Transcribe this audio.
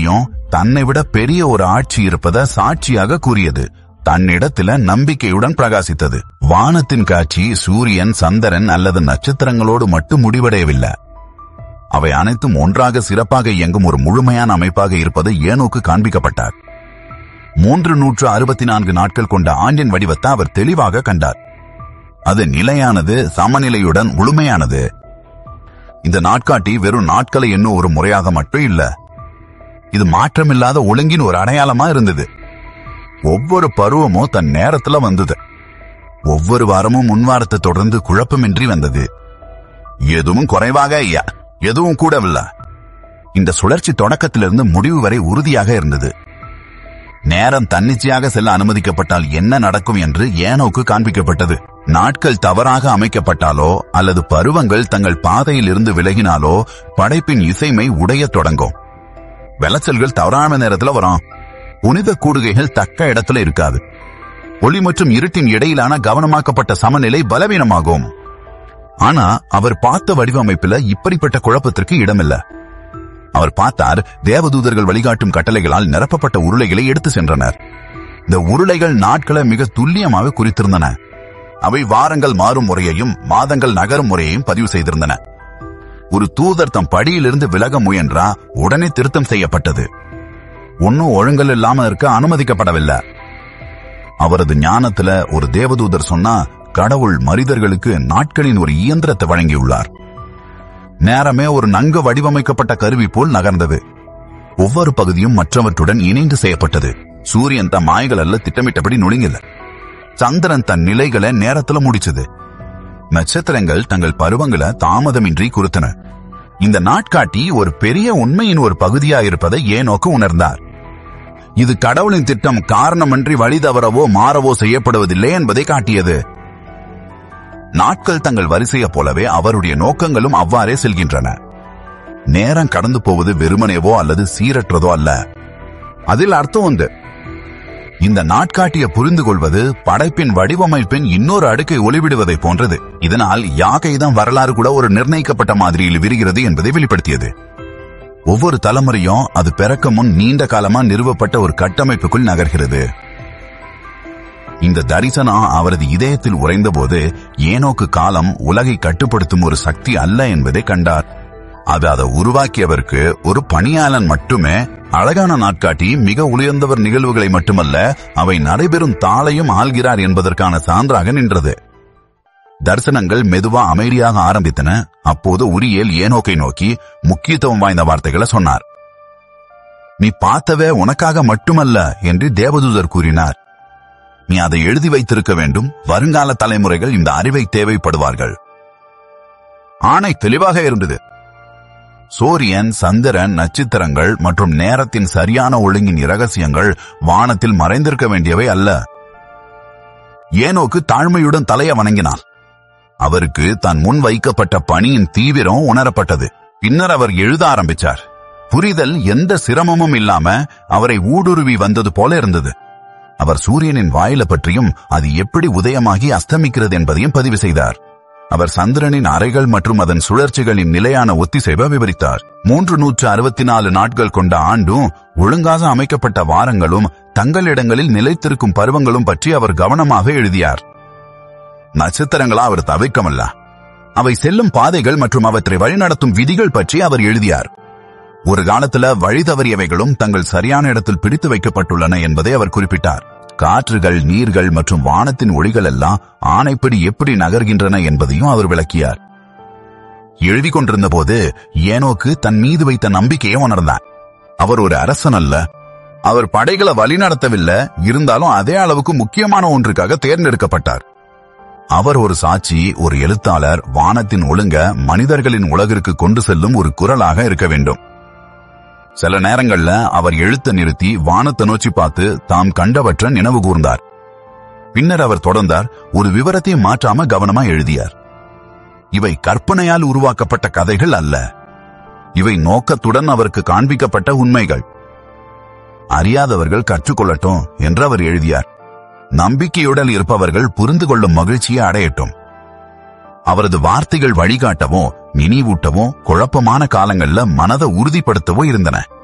தலைமுறையும் தன்னை விட பெரிய ஒரு ஆட்சி இருப்பத சாட்சியாக கூறியது தன்னிடத்தில நம்பிக்கையுடன் பிரகாசித்தது வானத்தின் காட்சி சூரியன் சந்திரன் அல்லது நட்சத்திரங்களோடு மட்டும் முடிவடையவில்லை அவை அனைத்தும் ஒன்றாக சிறப்பாக இயங்கும் ஒரு முழுமையான அமைப்பாக இருப்பது ஏனோக்கு காண்பிக்கப்பட்டார் மூன்று நூற்று அறுபத்தி நான்கு நாட்கள் கொண்ட ஆண்டின் வடிவத்தை அவர் தெளிவாக கண்டார் அது நிலையானது சமநிலையுடன் முழுமையானது இந்த நாட்காட்டி வெறும் நாட்களை எண்ணும் ஒரு முறையாக மட்டும் இல்ல இது மாற்றமில்லாத ஒழுங்கின் ஒரு அடையாளமா இருந்தது ஒவ்வொரு பருவமும் தன் நேரத்துல வந்தது ஒவ்வொரு வாரமும் முன்வாரத்தை தொடர்ந்து குழப்பமின்றி வந்தது எதுவும் குறைவாக ஐயா எதுவும் கூடவில்லை இந்த சுழற்சி தொடக்கத்திலிருந்து முடிவு வரை உறுதியாக இருந்தது நேரம் தன்னிச்சையாக செல்ல அனுமதிக்கப்பட்டால் என்ன நடக்கும் என்று ஏனோக்கு காண்பிக்கப்பட்டது நாட்கள் தவறாக அமைக்கப்பட்டாலோ அல்லது பருவங்கள் தங்கள் பாதையில் இருந்து விலகினாலோ படைப்பின் இசைமை உடையத் தொடங்கும் விளைச்சல்கள் தவறான நேரத்துல வரும் புனித கூடுகைகள் தக்க இடத்துல இருக்காது ஒளி மற்றும் இருட்டின் இடையிலான கவனமாக்கப்பட்ட சமநிலை பலவீனமாகும் ஆனா அவர் பார்த்த வடிவமைப்புல இப்படிப்பட்ட குழப்பத்திற்கு இடமில்ல அவர் பார்த்தார் தேவதூதர்கள் வழிகாட்டும் கட்டளைகளால் நிரப்பப்பட்ட உருளைகளை எடுத்து சென்றனர் இந்த உருளைகள் நாட்களை மிக துல்லியமாக குறித்திருந்தன அவை வாரங்கள் மாறும் முறையையும் மாதங்கள் நகரும் முறையையும் பதிவு செய்திருந்தன ஒரு தூதர் தம் படியிலிருந்து விலக முயன்றா உடனே திருத்தம் செய்யப்பட்டது ஒன்னும் ஒழுங்கல் இல்லாம இருக்க அனுமதிக்கப்படவில்லை அவரது ஞானத்துல ஒரு தேவதூதர் சொன்னா கடவுள் மனிதர்களுக்கு நாட்களின் ஒரு இயந்திரத்தை வழங்கியுள்ளார் நேரமே ஒரு நன்கு வடிவமைக்கப்பட்ட கருவி போல் நகர்ந்தது ஒவ்வொரு பகுதியும் மற்றவற்றுடன் இணைந்து செய்யப்பட்டது சூரியன் தம் மாய்கள் அல்ல திட்டமிட்டபடி நுழைங்கல சந்திரன் தன் நிலைகளை நேரத்துல முடிச்சது நட்சத்திரங்கள் தங்கள் பருவங்களை தாமதமின்றி குறித்தன இந்த நாட்காட்டி ஒரு பெரிய உண்மையின் ஒரு பகுதியா இருப்பதை ஏனோக்கு உணர்ந்தார் இது கடவுளின் திட்டம் காரணமின்றி வழி தவறவோ மாறவோ செய்யப்படுவதில்லை என்பதை காட்டியது நாட்கள் தங்கள் வரிசையைப் போலவே அவருடைய நோக்கங்களும் அவ்வாறே செல்கின்றன நேரம் கடந்து போவது வெறுமனேவோ அல்லது சீரற்றதோ அல்ல அதில் அர்த்தம் உண்டு இந்த நாட்காட்டிய புரிந்து கொள்வது படைப்பின் வடிவமைப்பின் இன்னொரு அடுக்கை ஒளிவிடுவதை போன்றது இதனால் யாகைதான் வரலாறு கூட ஒரு நிர்ணயிக்கப்பட்ட மாதிரியில் விரிகிறது என்பதை வெளிப்படுத்தியது ஒவ்வொரு தலைமுறையும் அது பிறக்க முன் நீண்ட காலமா நிறுவப்பட்ட ஒரு கட்டமைப்புக்குள் நகர்கிறது இந்த தரிசனம் அவரது இதயத்தில் உறைந்தபோது ஏனோக்கு காலம் உலகை கட்டுப்படுத்தும் ஒரு சக்தி அல்ல என்பதை கண்டார் அது அதை உருவாக்கியவருக்கு ஒரு பணியாளன் மட்டுமே அழகான நாட்காட்டி மிக உயர்ந்தவர் நிகழ்வுகளை மட்டுமல்ல அவை நடைபெறும் தாளையும் ஆள்கிறார் என்பதற்கான சான்றாக நின்றது தரிசனங்கள் மெதுவா அமைதியாக ஆரம்பித்தன அப்போது உரியேல் ஏனோக்கை நோக்கி முக்கியத்துவம் வாய்ந்த வார்த்தைகளை சொன்னார் நீ பார்த்தவே உனக்காக மட்டுமல்ல என்று தேவதூதர் கூறினார் நீ அதை எழுதி வைத்திருக்க வேண்டும் வருங்கால தலைமுறைகள் இந்த அறிவை தேவைப்படுவார்கள் ஆணை தெளிவாக இருந்தது சூரியன் சந்திரன் நட்சத்திரங்கள் மற்றும் நேரத்தின் சரியான ஒழுங்கின் இரகசியங்கள் வானத்தில் மறைந்திருக்க வேண்டியவை அல்ல ஏனோக்கு தாழ்மையுடன் தலைய வணங்கினான் அவருக்கு தன் முன் வைக்கப்பட்ட பணியின் தீவிரம் உணரப்பட்டது பின்னர் அவர் எழுத ஆரம்பிச்சார் புரிதல் எந்த சிரமமும் இல்லாம அவரை ஊடுருவி வந்தது போல இருந்தது அவர் சூரியனின் வாயில பற்றியும் அது எப்படி உதயமாகி அஸ்தமிக்கிறது என்பதையும் பதிவு செய்தார் அவர் சந்திரனின் அறைகள் மற்றும் அதன் சுழற்சிகளின் நிலையான ஒத்திசைவை விவரித்தார் மூன்று நூற்று அறுபத்தி நாலு நாட்கள் கொண்ட ஆண்டும் ஒழுங்காக அமைக்கப்பட்ட வாரங்களும் தங்களிடங்களில் நிலைத்திருக்கும் பருவங்களும் பற்றி அவர் கவனமாக எழுதியார் நட்சத்திரங்களா அவர் தவிர்க்கமல்ல அவை செல்லும் பாதைகள் மற்றும் அவற்றை வழிநடத்தும் விதிகள் பற்றி அவர் எழுதியார் ஒரு காலத்துல வழி தவறியவைகளும் தங்கள் சரியான இடத்தில் பிடித்து வைக்கப்பட்டுள்ளன என்பதை அவர் குறிப்பிட்டார் காற்றுகள் நீர்கள் மற்றும் வானத்தின் ஒளிகள் எல்லாம் ஆணைப்படி எப்படி நகர்கின்றன என்பதையும் அவர் விளக்கியார் எழுதி கொண்டிருந்த போது ஏனோக்கு தன் மீது வைத்த நம்பிக்கையை உணர்ந்தார் அவர் ஒரு அரசன் அல்ல அவர் படைகளை வழிநடத்தவில்லை இருந்தாலும் அதே அளவுக்கு முக்கியமான ஒன்றுக்காக தேர்ந்தெடுக்கப்பட்டார் அவர் ஒரு சாட்சி ஒரு எழுத்தாளர் வானத்தின் ஒழுங்க மனிதர்களின் உலகிற்கு கொண்டு செல்லும் ஒரு குரலாக இருக்க வேண்டும் சில நேரங்கள்ல அவர் எழுத்த நிறுத்தி வானத்தை நோக்கி பார்த்து தாம் கண்டவற்றை நினைவு கூர்ந்தார் பின்னர் அவர் தொடர்ந்தார் ஒரு விவரத்தை மாற்றாம கவனமா எழுதியார் இவை கற்பனையால் உருவாக்கப்பட்ட கதைகள் அல்ல இவை நோக்கத்துடன் அவருக்கு காண்பிக்கப்பட்ட உண்மைகள் அறியாதவர்கள் கற்றுக்கொள்ளட்டும் என்று அவர் எழுதியார் நம்பிக்கையுடன் இருப்பவர்கள் புரிந்து கொள்ளும் மகிழ்ச்சியை அடையட்டும் அவரது வார்த்தைகள் வழிகாட்டவும் நினைவூட்டவும் குழப்பமான காலங்கள்ல மனதை உறுதிப்படுத்தவோ இருந்தன